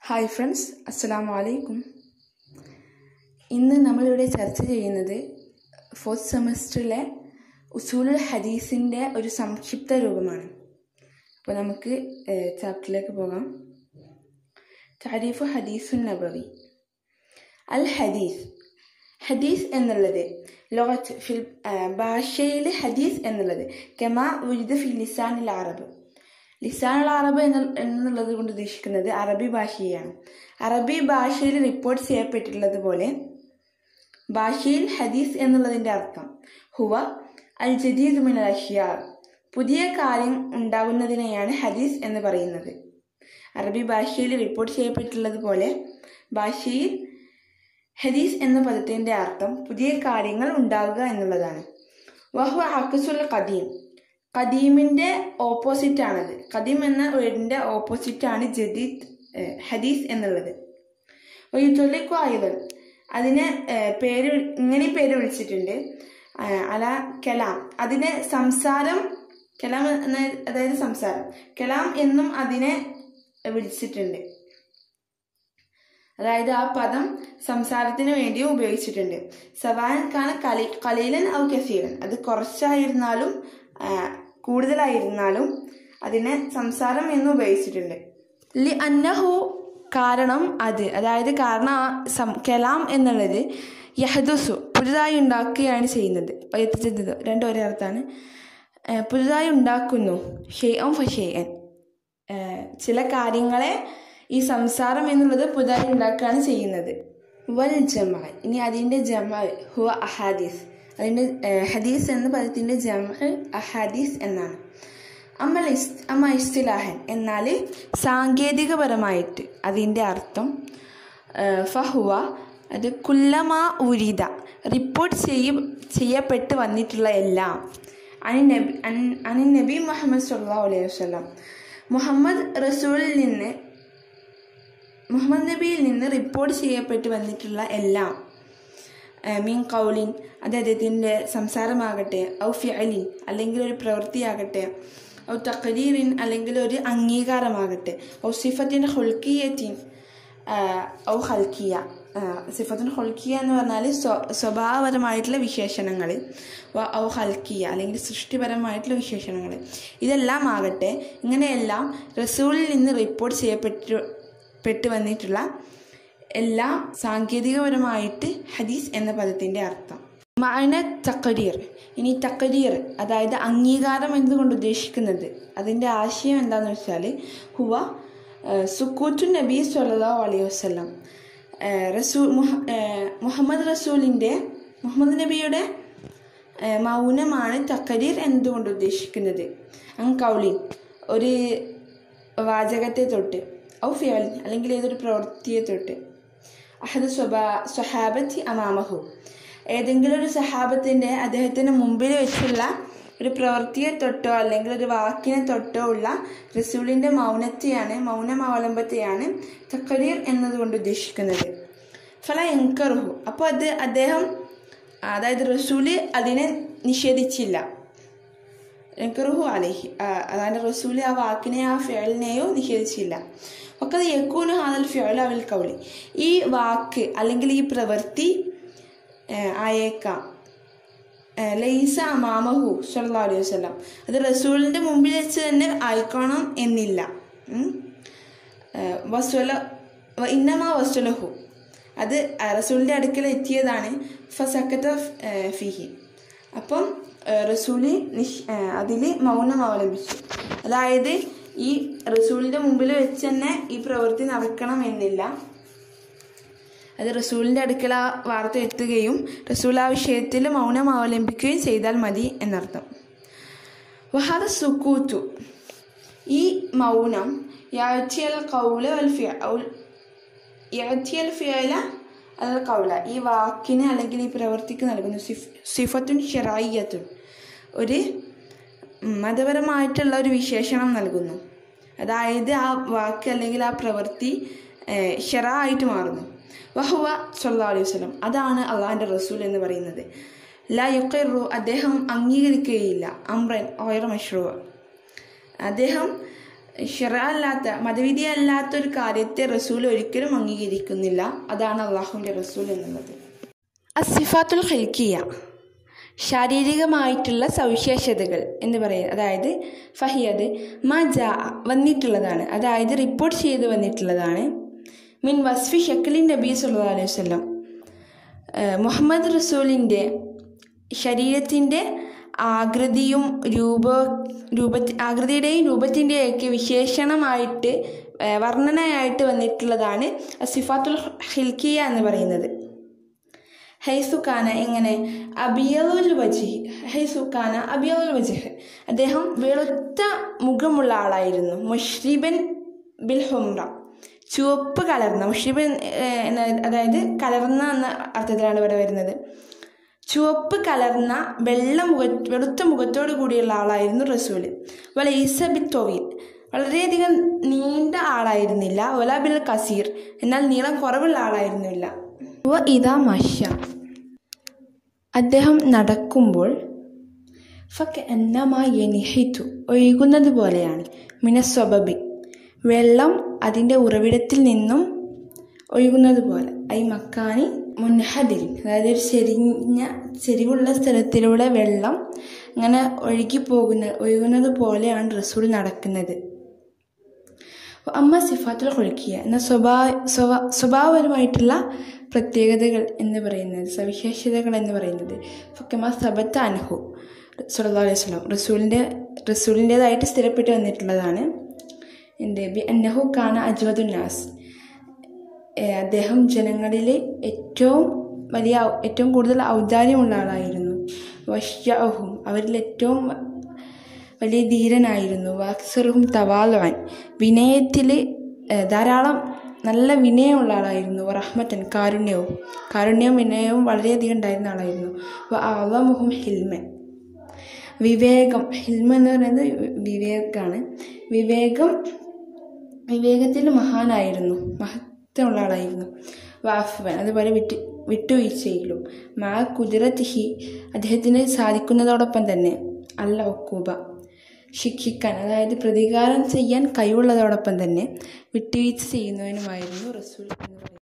hi friends അസ്സലാമു അലൈക്കും ഇന്ന് നമ്മളിവിടെ ചർച്ച ചെയ്യുന്നത് ഫോർത്ത് സെമസ്റ്ററിലെ ഉസൂലുൽ ഹദീസിൻ്റെ ഒരു സംക്ഷിപ്ത രൂപമാണ് അപ്പോൾ നമുക്ക് ചാപ്റ്ററിലേക്ക് പോകാം താരീഫ് ഹദീസുൻ നബവി അൽ ഹദീസ് ഹദീസ് എന്നുള്ളത് ലോകത്ത് ഫിൽ ഭാഷയിൽ ഹദീസ് എന്നുള്ളത് കെമാ ഉരിദ് ഫിൽ ലിസാനിൽ അറബ് ലിസാനുൽ അറബ് എന്ന എന്നുള്ളത് കൊണ്ട് ഉദ്ദേശിക്കുന്നത് അറബി ഭാഷയെയാണ് അറബി ഭാഷയിൽ റിപ്പോർട്ട് ചെയ്യപ്പെട്ടിട്ടുള്ളത് പോലെ ഭാഷയിൽ ഹദീസ് എന്നുള്ളതിൻ്റെ അർത്ഥം ഹുവ അൽ ജദീദ് മിൻ അഷ്യാ പുതിയ കാര്യം ഉണ്ടാകുന്നതിനെയാണ് ഹദീസ് എന്ന് പറയുന്നത് അറബി ഭാഷയിൽ റിപ്പോർട്ട് ചെയ്യപ്പെട്ടിട്ടുള്ളത് പോലെ ഭാഷയിൽ ഹദീസ് എന്ന പദത്തിൻ്റെ അർത്ഥം പുതിയ കാര്യങ്ങൾ ഉണ്ടാകുക എന്നുള്ളതാണ് വഹു അക്കസുൽ ഖദീം ഖദീമിൻ്റെ ഓപ്പോസിറ്റ് ആണത് ഖദീം എന്ന വേർഡിൻ്റെ ഓപ്പോസിറ്റാണ് ജദീദ് ഹദീസ് എന്നുള്ളത് ഒയ്തൊല്ലിക്കു ആയുധൻ അതിനെ പേര് ഇങ്ങനെ പേര് വിളിച്ചിട്ടുണ്ട് അല കലാം അതിനെ സംസാരം കലാം എന്ന അതായത് സംസാരം കലാം എന്നും അതിനെ വിളിച്ചിട്ടുണ്ട് അതായത് ആ പദം സംസാരത്തിന് വേണ്ടിയും ഉപയോഗിച്ചിട്ടുണ്ട് സവാൻ കാന കലി കലീലൻ ഔ കസീരൻ അത് കുറച്ചായിരുന്നാലും കൂടുതലായിരുന്നാലും അതിനെ സംസാരം എന്ന് ഉപയോഗിച്ചിട്ടുണ്ട് ലി അന്നഹു കാരണം അത് അതായത് കാരണം ആ സം കലാം എന്നുള്ളത് യഹദുസു പുതുതായി ഉണ്ടാക്കുകയാണ് ചെയ്യുന്നത് എത്തിച്ചത് രണ്ടും ഒരേ അർത്ഥമാണ് പുതുതായി ഉണ്ടാക്കുന്നു ഷെയ്യം ഫഷേയൻ ചില കാര്യങ്ങളെ ഈ സംസാരം എന്നുള്ളത് പുതുതായി ഉണ്ടാക്കുകയാണ് ചെയ്യുന്നത് വൽ ജമ ഇനി അതിൻ്റെ ജമ ഹുവ അഹാദീസ് അതിൻ്റെ ഹദീസ് എന്ന പദത്തിൻ്റെ ജമ അഹാദീസ് എന്നാണ് അമ്മ ഇസ് അമ്മ ഇസ്തിലാഹൻ എന്നാൽ സാങ്കേതികപരമായിട്ട് അതിൻ്റെ അർത്ഥം ഫഹുവ അത് കുല്ലമാ ഉരിത റിപ്പോർട്ട് ചെയ്യ ചെയ്യപ്പെട്ട് വന്നിട്ടുള്ള എല്ലാം അനി നബി അനി നബി മുഹമ്മദ് സല്ലാ അലൈഹി വസ്ലാം മുഹമ്മദ് റസൂലിൽ നിന്ന് മുഹമ്മദ് നബിയിൽ നിന്ന് റിപ്പോർട്ട് ചെയ്യപ്പെട്ട് വന്നിട്ടുള്ള എല്ലാം മീൻ കൗലിൻ അത് അദ്ദേഹത്തിൻ്റെ സംസാരമാകട്ടെ ഔ ഫിഅലിൻ അല്ലെങ്കിൽ ഒരു പ്രവൃത്തിയാകട്ടെ ഔ തക്കരീറിൻ അല്ലെങ്കിൽ ഒരു അംഗീകാരമാകട്ടെ ഔ സിഫത്തിൻ്റെ ഹൊൽക്കിയത്തിൻ ഔ ഹൽക്കിയ സിഫത്തിൻ ഹൊൽക്കിയ എന്ന് പറഞ്ഞാൽ സ്വഭാവപരമായിട്ടുള്ള വിശേഷണങ്ങൾ ഔ ഹൽക്കിയ അല്ലെങ്കിൽ സൃഷ്ടിപരമായിട്ടുള്ള വിശേഷണങ്ങൾ ഇതെല്ലാം ആകട്ടെ ഇങ്ങനെയെല്ലാം റസൂലിൽ നിന്ന് റിപ്പോർട്ട് ചെയ്യപ്പെട്ടു പെട്ട് വന്നിട്ടുള്ള എല്ലാം സാങ്കേതികപരമായിട്ട് ഹദീസ് എന്ന പദത്തിൻ്റെ അർത്ഥം മാന തക്കരീർ ഇനി തക്കരീർ അതായത് അംഗീകാരം എന്നതുകൊണ്ട് ഉദ്ദേശിക്കുന്നത് അതിൻ്റെ ആശയം എന്താണെന്ന് വെച്ചാൽ ഹുവ സുക്കൂത്തു നബി സല്ലാ അലൈഹി വസ്ലം റസൂൽ മുഹമ്മദ് റസൂലിൻ്റെ മുഹമ്മദ് നബിയുടെ മൗനമാണ് തക്കരീർ എന്നതുകൊണ്ട് ഉദ്ദേശിക്കുന്നത് അങ് കൗലിൻ ഒരു വാചകത്തെ തൊട്ട് ഔ ഫിയാലിൻ അല്ലെങ്കിൽ ഏതൊരു പ്രവൃത്തിയെ തൊട്ട് അഹദ് സ്വഭാ സ്വഹാബത്തി അമാമഹു ഏതെങ്കിലും ഒരു സഹാബത്തിൻ്റെ അദ്ദേഹത്തിന് മുമ്പിൽ വെച്ചുള്ള ഒരു പ്രവൃത്തിയെ തൊട്ടോ അല്ലെങ്കിൽ ഒരു വാക്കിനെ തൊട്ടോ ഉള്ള റസൂലിൻ്റെ മൗനത്തെയാണ് മൗനമാവലംബത്തെയാണ് തക്കരീർ എന്നതുകൊണ്ട് ഉദ്ദേശിക്കുന്നത് ഫല എങ്കറുഹു അപ്പോൾ അത് അദ്ദേഹം അതായത് റസൂല് അതിനെ നിഷേധിച്ചില്ല എങ്കറുഹു അലഹി അതായത് റസൂല് ആ വാക്കിനെ ആ ഫിയലിനെയോ നിഷേധിച്ചില്ല ഒക്കെ അത് യക്കൂന് ഹാദൽ ഫിയൽ അവൽ കൗളി ഈ വാക്ക് അല്ലെങ്കിൽ ഈ പ്രവൃത്തി ആയേക്കാം ലൈസ അമാമഹു സല്ലാ അലൈഹി വസ്ലാം അത് റസൂലിൻ്റെ മുമ്പിൽ വെച്ച് തന്നെ ആയിക്കോണം എന്നില്ല വസ്വല ഇന്നമാ വസ്വലഹു അത് റസൂലിൻ്റെ അടുക്കൽ എത്തിയതാണ് ഫസക്കത്ത ഫിഹി അപ്പം റസൂലി നിഷ് അതിൽ മൗനം അവലംബിച്ചു അതായത് ഈ റസൂലിൻ്റെ മുമ്പിൽ വെച്ച് തന്നെ ഈ പ്രവൃത്തി നടക്കണം എന്നില്ല അത് റസൂലിൻ്റെ അടുക്കൽ ആ വാർത്ത എത്തുകയും റസൂൽ ആ വിഷയത്തിൽ മൗനം അവലംബിക്കുകയും ചെയ്താൽ മതി എന്നർത്ഥം വഹാദ സുക്കൂത്തു ഈ മൗനം യാച്ചിയൽ കൗല വൽ യാച്ചിയൽ ഫിയല അൽ കൗല ഈ വാക്കിന് അല്ലെങ്കിൽ ഈ പ്രവൃത്തിക്ക് നൽകുന്നു സിഫ് സിഫത്തുൻ ഷെറായിയത്തുൻ ഒരു മതപരമായിട്ടുള്ള ഒരു വിശേഷണം നൽകുന്നു അതായത് ആ വാക്ക് അല്ലെങ്കിൽ ആ പ്രവൃത്തി ഷെറ ആയിട്ട് മാറുന്നു വഹുവ സല്ലാ അലൈഹി വസ്ലം അതാണ് അള്ളാഹിൻ്റെ റസൂൽ എന്ന് പറയുന്നത് ലാ യുക്കറു അദ്ദേഹം അംഗീകരിക്കുകയില്ല അമ്രൻ ഓയർ മഷ്റൂ അദ്ദേഹം ഷെറ അല്ലാത്ത മതവിധി അല്ലാത്ത ഒരു കാര്യത്തെ റസൂൽ ഒരിക്കലും അംഗീകരിക്കുന്നില്ല അതാണ് അള്ളാഹുവിൻ്റെ റസൂൽ എന്നുള്ളത് അസിഫാത്തുൽ ഖൽക്കിയ ശാരീരികമായിട്ടുള്ള സവിശേഷതകൾ എന്ന് പറയുന്നത് അതായത് ഫഹിയത് മ ജാ വന്നിട്ടുള്ളതാണ് അതായത് റിപ്പോർട്ട് ചെയ്ത് വന്നിട്ടുള്ളതാണ് മിൻ വസ്ഫി ഷക്കലിൻ നബി സല്ലല്ലാഹു അലൈഹി വസല്ലം ഏഹ് മുഹമ്മദ് റസൂലിൻ്റെ ശരീരത്തിൻ്റെ ആകൃതിയും രൂപ രൂപ ആകൃതിയുടെയും രൂപത്തിൻ്റെയൊക്കെ വിശേഷണമായിട്ട് ഏഹ് വർണ്ണനയായിട്ട് വന്നിട്ടുള്ളതാണ് സിഫാത്തുൽ ഹിൽക്കിയ എന്ന് പറയുന്നത് ഹൈസുഖാന എങ്ങനെ അബിയലുൽ വജിഹ് ഹൈസുഖാന അബിയലുൽ വജിഹ് അദ്ദേഹം വെളുത്ത മുഖമുള്ള ആളായിരുന്നു മുഷ്രിബൻ ബിൽ ഹുംറ ചുവപ്പ് കലർന്ന മുഷ്രിബൻ ഏഹ്, എന്ന അതായത് കലർന്ന എന്ന അർത്ഥത്തിലാണ് ഇവിടെ വരുന്നത് ചുവപ്പ് കലർന്ന വെള്ള മുഖ വെളുത്ത മുഖത്തോടു കൂടിയുള്ള ആളായിരുന്നു റസൂല് വല ഈസബി തൊവീൽ വളരെയധികം നീണ്ട ആളായിരുന്നില്ല വല ബിൽ കസീർ എന്നാൽ നീളം കുറവുള്ള ആളായിരുന്നില്ല വ ഇതാ മഷ അദ്ദേഹം നടക്കുമ്പോൾ ഫക്ക് എന്നമായി എനിഹിത്തു ഒഴുകുന്നത് പോലെയാണ് മിനസ്വബബി വെള്ളം അതിൻ്റെ ഉറവിടത്തിൽ നിന്നും ഒഴുകുന്നത് പോലെ ഐ മക്കാനി മുൻഹദിരിൻ അതായത് ഒരു ചെരിഞ്ഞ ചെരിവുള്ള സ്ഥലത്തിലൂടെ വെള്ളം ഇങ്ങനെ ഒഴുകി പോകുന്ന ഒഴുകുന്നത് പോലെയാണ് റസൂൽ നടക്കുന്നത് അമ്മ സിഫാത്തുൽ കൊഴുക്കിയ എന്ന സ്വഭാവ സ്വഭാ സ്വഭാവപരമായിട്ടുള്ള പ്രത്യേകതകൾ എന്ന് പറയുന്നത് സവിശേഷതകൾ എന്ന് പറയുന്നത് ഫക്കമ സബത്ത അൻഹു സുല്ലാ അലൈഹി സ്വലം റസൂലിൻ്റെ റസൂലിൻ്റേതായിട്ട് സ്ഥിരപ്പെട്ട് വന്നിട്ടുള്ളതാണ് എൻ്റെ ബി അന്നഹു കാന അജ്വദുന്നാസ് അദ്ദേഹം ജനങ്ങളിൽ ഏറ്റവും വലിയ ഔ- ഏറ്റവും കൂടുതൽ ഔദാര്യമുള്ള ആളായിരുന്നു വശ്യഹും അവരിൽ ഏറ്റവും വലിയ ധീരനായിരുന്നു വാക്സറുഹും തവാലവൻ വിനയത്തിൽ ധാരാളം നല്ല വിനയമുള്ള ആളായിരുന്നു റഹ്മത്തൻ കാരുണ്യവും കാരുണ്യവും വിനയവും വളരെയധികം ഉണ്ടായിരുന്ന ആളായിരുന്നു അവമുഹും ഹിൽമൻ വിവേകം ഹിൽമ എന്ന് പറയുന്നത് വിവേകമാണ് വിവേകം വിവേകത്തിൽ മഹാനായിരുന്നു മഹത്വമുള്ള ആളായിരുന്നു വാഫവൻ അതുപോലെ വിട്ട് വിട്ടുവീഴ്ചയിലും മാ കുതിരത്തിഹി അദ്ദേഹത്തിന് സാധിക്കുന്നതോടൊപ്പം തന്നെ അല്ല ഒക്കൂബ ശിക്ഷിക്കാൻ അതായത് പ്രതികാരം ചെയ്യാൻ കഴിവുള്ളതോടൊപ്പം തന്നെ വിട്ടുവീഴ്ച ചെയ്യുന്നതിനുമായിരുന്നു റസൂൽ എന്ന് പറയുന്നത്